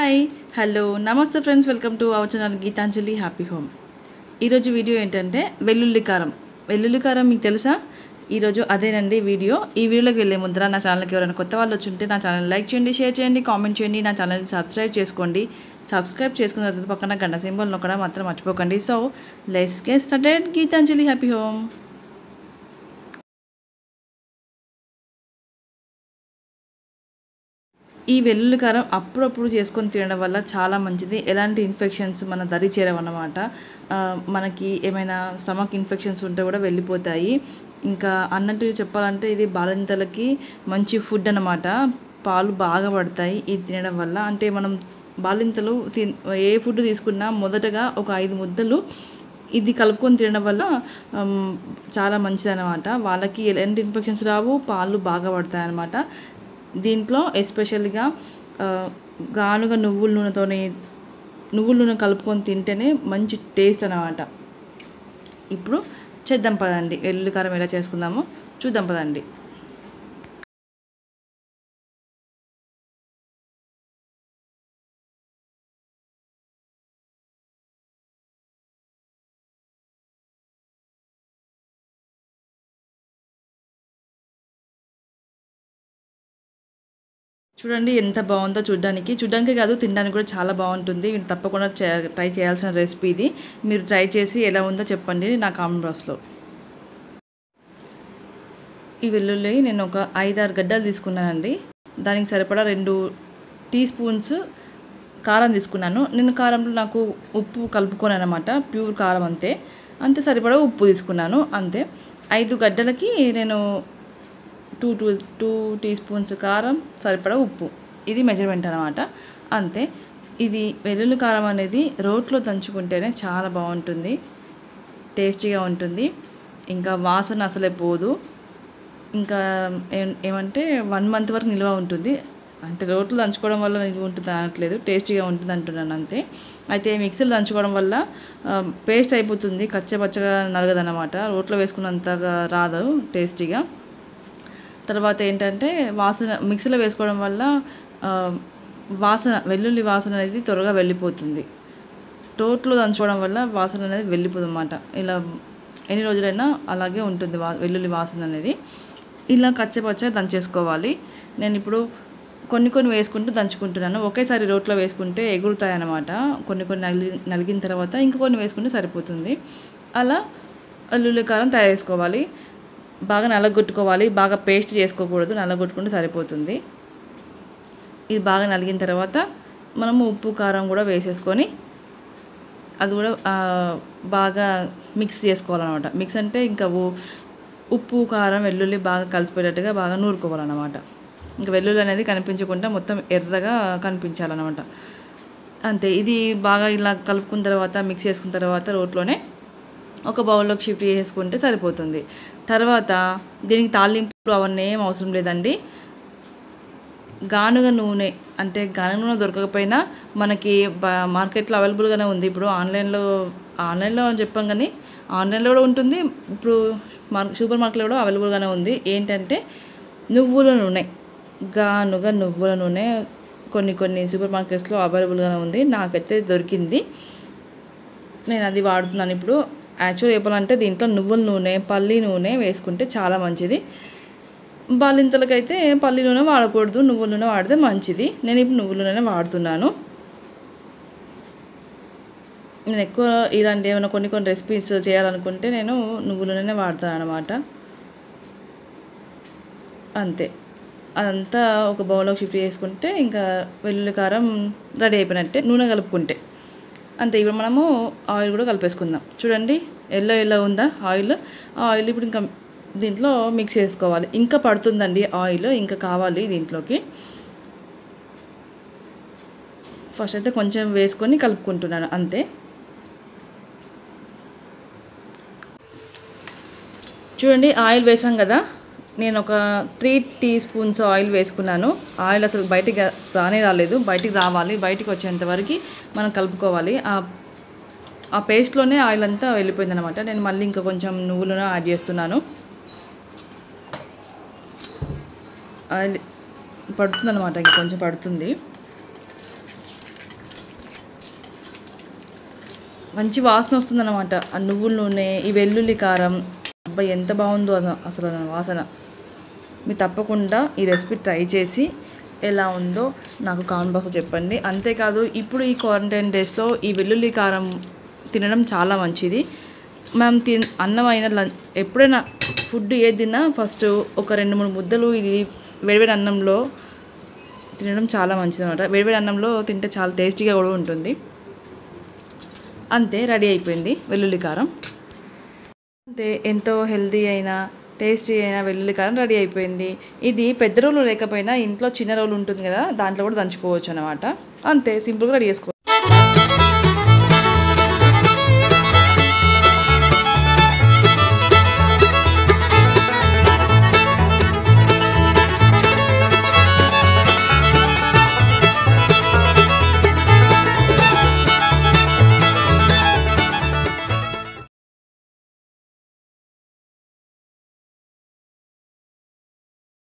hi hello నమస్తే friends welcome to our channel Geetanjali happy home ఈరోజు video ఏంటంటే వెల్లుల్లి కారం వెల్లుల్లి కారం మీకు తెలుసా ఈరోజు అదేనండి వీడియో ఈ వీడియోలోకి వెళ్ళే ముందర నా ఛానల్కి ఎవరైనా కొత్త వాళ్ళు వచ్చి ఉంటే నా ఛానల్ లైక్ చేయండి షేర్ చేయండి కామెంట్ చేయండి నా ఛానల్ని సబ్స్క్రైబ్ చేసుకోండి సబ్స్క్రైబ్ చేసుకున్న తర్వాత పక్కన గంట సింబల్ నొక్కడం మాత్రం మర్చిపోకండి so let's get started Geetanjali happy home ఈ వెల్లుల్లి కారం అప్పుడప్పుడు చేసుకొని తినడం వల్ల చాలా మంచిది ఎలాంటి ఇన్ఫెక్షన్స్ మన దరి చేరవన్నమాట ఆ, మనకి ఏమైనా స్టమక్ ఇన్ఫెక్షన్స్ ఉంటే కూడా వెళ్ళిపోతాయి ఇంకా అన్నట్టు చెప్పాలంటే ఇది బాలింతలకి మంచి ఫుడ్ అన్నమాట పాలు బాగా పడతాయి ఇది తినడం వల్ల అంటే మనం బాలింతలు తిన్ ఏ ఫుడ్ తీసుకున్నా మొదటగా ఒక ఐదు ముద్దలు ఇది కలుపుకొని తినడం వల్ల ఆమ్, చాలా మంచిది అనమాట వాళ్ళకి ఎలాంటి ఇన్ఫెక్షన్స్ రావు పాలు బాగా పడతాయి అనమాట దీంట్లో ఎస్పెషల్గా ఆ, గానుగ నువ్వుల నూనెతోని నువ్వుల నూనె కలుపుకొని తింటేనే మంచి టేస్ట్ అనమాట ఇప్పుడు చేద్దాం పదండి వెల్లుల్లి కారం ఎలా చేసుకుందామో చూద్దాం పదండి చూడండి ఎంత బాగుందో చూడడానికి చూడడానికి కాదు తినడానికి కూడా చాలా బాగుంటుంది మీరు తప్పకుండా చే- ట్రై చేయాల్సిన రెసిపీ ఇది మీరు ట్రై చేసి ఎలా ఉందో చెప్పండి నా కామెంట్ బాక్స్లో ఈ వెల్లుల్లి నేను ఒక ఐదారు గడ్డలు తీసుకున్నానండి దానికి సరిపడా రెండు టీ స్పూన్స్ కారం తీసుకున్నాను నేను కారంలో నాకు ఉప్పు కలుపుకొని అనమాట ప్యూర్ కారం అంతే అంతే సరిపడా ఉప్పు తీసుకున్నాను అంతే ఐదు గడ్డలకి నేను two two two teaspoons కారం సరిపడా ఉప్పు ఇది మెజర్మెంట్ అనమాట అంతే ఇది వెల్లుల్లి కారం అనేది రోట్లో దంచుకుంటేనే చాలా బాగుంటుంది టేస్టీగా ఉంటుంది ఇంకా వాసన అసలే పోదు ఇంకా ఏం- ఏమంటే వన్ మంత్ వరకు నిల్వ ఉంటుంది అంటే రోట్లో దంచుకోవడం వల్ల నిల్వ ఉంటుంది అనట్లేదు టేస్టీగా ఉంటుంది అంటున్నాను అంతే అయితే మిక్సీలో దంచుకోవడం వల్ల పేస్ట్ అయిపోతుంది కచ్చపచ్చగా నలగదన్నమాట రోట్లో వేసుకున్నంతగా రాదు టేస్టీగా తర్వాత ఏంటంటే వాసన మిక్సీలో వేసుకోవడం వల్ల ఆ, వాసన వెల్లుల్లి వాసన అనేది త్వరగా వెళ్ళిపోతుంది రోట్లో దంచుకోవడం వల్ల వాసన అనేది వెళ్ళిపోతుంది అన్నమాట ఇలా ఎన్ని రోజులైనా అలాగే ఉంటుంది వా వెల్లుల్లి వాసన అనేది ఇలా కచ్చపచ్చ దంచేసుకోవాలి నేను ఇప్పుడు కొన్ని కొన్ని వేసుకుంటూ దంచుకుంటున్నాను ఒకేసారి రోట్లో వేసుకుంటే ఎగురుతాయి అన్నమాట కొన్ని కొన్ని నలిగి నలిగిన తర్వాత ఇంక కొన్ని వేసుకుంటే సరిపోతుంది అలా వెల్లుల్లి కారం తయారు చేసుకోవాలి బాగా నలగొట్టుకోవాలి బాగా పేస్ట్ చేసుకోకూడదు నలగొట్టుకుంటే సరిపోతుంది ఇది బాగా నలిగిన తర్వాత మనము ఉప్పు కారం కూడా వేసేసుకొని అది కూడా ఆ, బాగా మిక్స్ చేసుకోవాలన్నమాట మిక్స్ అంటే ఇంకా ఉ- ఉప్పు కారం వెల్లుల్లి బాగా కలిసిపోయేటట్టుగా బాగా నూరుకోవాలన్నమాట ఇంకా వెల్లుల్లి అనేది కనిపించకుండా మొత్తం ఎర్రగా కనిపించాలన్నమాట అంతే ఇది బాగా ఇలా కలుపుకున్న తర్వాత మిక్స్ చేసుకున్న తర్వాత రోట్లోనే ఒక బౌల్లోకి షిఫ్ట్ చేసుకుంటే సరిపోతుంది తర్వాత దీనికి తాలింపులు అవన్నీ ఏం అవసరం లేదండి గానుగ నూనె అంటే గానుగ నూనె దొరకకపోయినా మనకి బ- మార్కెట్లో అవైలబుల్గానే ఉంది ఇప్పుడు ఆన్లైన్లో ఆన్లైన్లో అని చెప్పాం కానీ ఆన్లైన్లో కూడా ఉంటుంది ఇప్పుడు మార్ సూపర్ మార్కెట్లో కూడా అవైలబుల్గానే ఉంది ఏంటంటే నువ్వుల నూనె గానుగ నువ్వుల నూనె కొన్ని కొన్ని సూపర్ మార్కెట్స్లో అవైలబుల్గానే ఉంది నాకైతే దొరికింది నేను అది వాడుతున్నాను ఇప్పుడు యాక్చువల్ చెప్పాలంటే దీంట్లో నువ్వుల నూనె పల్లి నూనె వేసుకుంటే చాలా మంచిది బాలింతలకైతే పల్లి నూనె వాడకూడదు నువ్వుల నూనె వాడితే మంచిది నేను ఇప్పుడు నువ్వుల నూనె వాడుతున్నాను నేను ఎక్కువ ఇలాంటి ఏమైనా కొన్ని కొన్ని రెసిపీస్ చేయాలనుకుంటే నేను నువ్వుల నూనె వాడతాను అనమాట అంతే అదంతా ఒక బౌల్లోకి షిఫ్ట్ చేసుకుంటే ఇంకా వెల్లుల్లి కారం రెడీ అయిపోయినట్టే నూనె కలుపుకుంటే అంతే ఇప్పుడు మనము ఆయిల్ కూడా కలిపేసుకుందాం చూడండి ఎల్లో ఎల్లో ఉందా ఆయిల్ ఆ ఆయిల్ ఇప్పుడు ఇంకా దీంట్లో మిక్స్ చేసుకోవాలి ఇంకా పడుతుందండి ఆయిల్ ఇంకా కావాలి దీంట్లోకి ఫస్ట్ అయితే కొంచెం వేసుకొని కలుపుకుంటున్నాను అంతే చూడండి ఆయిల్ వేసాం కదా నేను ఒక త్రీ టీ స్పూన్స్ ఆయిల్ వేసుకున్నాను ఆయిల్ అసలు బయటికి రానే రాలేదు బయటికి రావాలి బయటికి వచ్చేంత వరకు మనం కలుపుకోవాలి ఆ ఆ పేస్ట్లోనే ఆయిల్ అంతా వెళ్ళిపోయింది అనమాట నేను మళ్ళీ ఇంకా కొంచెం నువ్వులను యాడ్ చేస్తున్నాను ఆయిల్ పడుతుంది అనమాట ఇంకా కొంచెం పడుతుంది మంచి వాసన వస్తుందన్నమాట ఆ నువ్వుల నూనె ఈ వెల్లుల్లి కారం అబ్బాయి ఎంత బాగుందో అది అసలు ఆ వాసన మీరు తప్పకుండా ఈ రెసిపీ ట్రై చేసి ఎలా ఉందో నాకు కామెంట్ బాక్స్లో చెప్పండి అంతేకాదు ఇప్పుడు ఈ క్వారంటైన్ డేస్లో ఈ వెల్లుల్లి కారం తినడం చాలా మంచిది మనం తిన్ అన్నం అయిన లం- ఎప్పుడైనా ఫుడ్ ఏది తిన్నా ఫస్ట్ ఒక రెండు మూడు ముద్దలు ఇది వేడివేడి అన్నంలో తినడం చాలా మంచిది అనమాట వేడివేడి అన్నంలో తింటే చాలా టేస్టీగా కూడా ఉంటుంది అంతే రెడీ అయిపోయింది వెల్లుల్లి కారం అంతే ఎంతో హెల్తీ అయిన టేస్టీ అయిన వెల్లుల్లి కారం రెడీ అయిపోయింది ఇది పెద్ద రోలు లేకపోయినా ఇంట్లో చిన్న రోలు ఉంటుంది కదా దాంట్లో కూడా దంచుకోవచ్చు అనమాట అంతే సింపుల్గా రెడీ చేసుకోవచ్చు